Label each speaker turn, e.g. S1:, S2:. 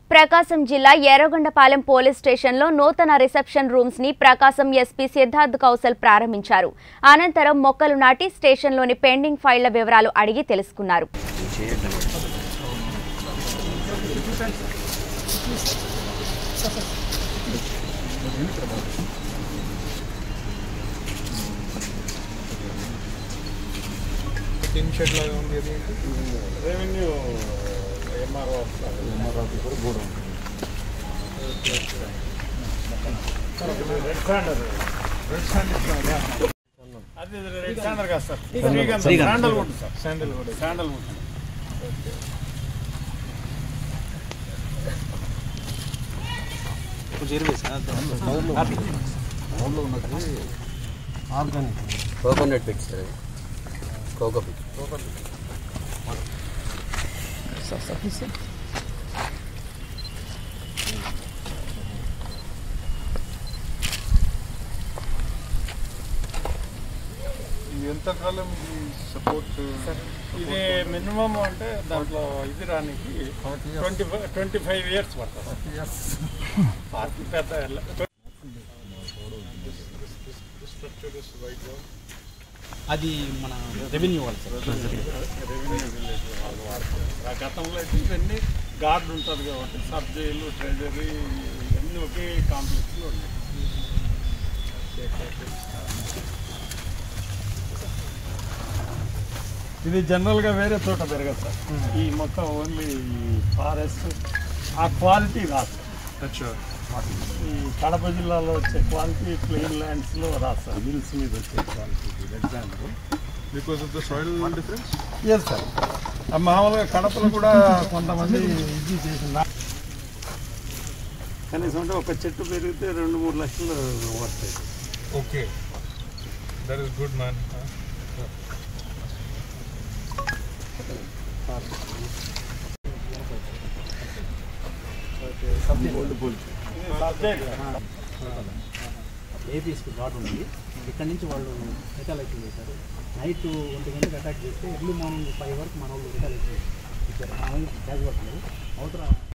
S1: ప్రకాశం జిల్లా ఎర్రగొండపాలెం పోలీస్ స్టేషన్లో నూతన రిసెప్షన్ రూమ్స్ ని ప్రకాశం ఎస్పీ సిద్ధార్థ్ కౌశల్ ప్రారంభించారు అనంతరం మొక్కలు నాటి స్టేషన్లోని పెండింగ్ ఫైళ్ల వివరాలు అడిగి తెలుసుకున్నారు
S2: టిన్ షెడ్ లాగా ఉంది అది ఏంటి?
S3: Revenue MRO red sandal
S2: red sand ఇట్లా
S3: అది రెడ్ శాండల్ కాదు సార్ శ్రీగంధం శాండల్ వుడ్ సార్
S2: శాండిల్ కూడా
S3: sandalwood
S4: coconut picks coco pick
S2: ఇది ఎంత కాలం ఇది సపోర్ట్
S3: ఇది మినిమం అంటే దాంట్లో ఇది రానికి twenty five twenty five years పడుతుంది పార్టీ పెద్ద
S2: స్ట్రక్చర్ ఇస్ రైట్
S5: అది మన రెవెన్యూ వాళ్ళు సార్
S3: రెవెన్యూ విలేజ్ వాళ్ళు వాడతారు ఆ గతంలో అయితే ఇవన్నీ గార్డ్ ఉంటుంది కాబట్టి సబ్ జైలు ట్రెజరీ ఇవన్నీ ఒకే కాంప్లెక్స్లో ఉన్నాయి ఇది జనరల్గా వేరే చోట పెరగదు సార్ ఈ మొత్తం ఓన్లీ ఫారెస్ట్ ఆ క్వాలిటీ రాదు
S2: అచ్చా
S3: ఈ కడప జిల్లాలో వచ్చే క్వాలిటీ ప్లెయిన్ ల్యాండ్స్లో రాదు సార్ మిల్స్ మీద వచ్చే quality example
S2: because of the soil difference
S3: yes sir ఆ మామూలుగా కడపలో కూడా కొంతమంది ఇది చేసిన కనీసం అంటే ఒక చెట్టు పెరిగితే రెండు మూడు లక్షలు వస్తాయి
S2: okay that is good man
S5: ఏపీఎస్కి ఘాట్ ఉంది ఇక్కడ నుంచి వాళ్ళు రికాలెక్షన్ చేశారు నైట్ ఒంటి గంటకి అటాక్ చేస్తే ఎర్లీ మార్నింగ్ ఫైవ్ వరకు మన వాళ్ళు రికాలెక్షన్ ఇచ్చారు మన వాళ్ళు క్యాజువల్ అవతల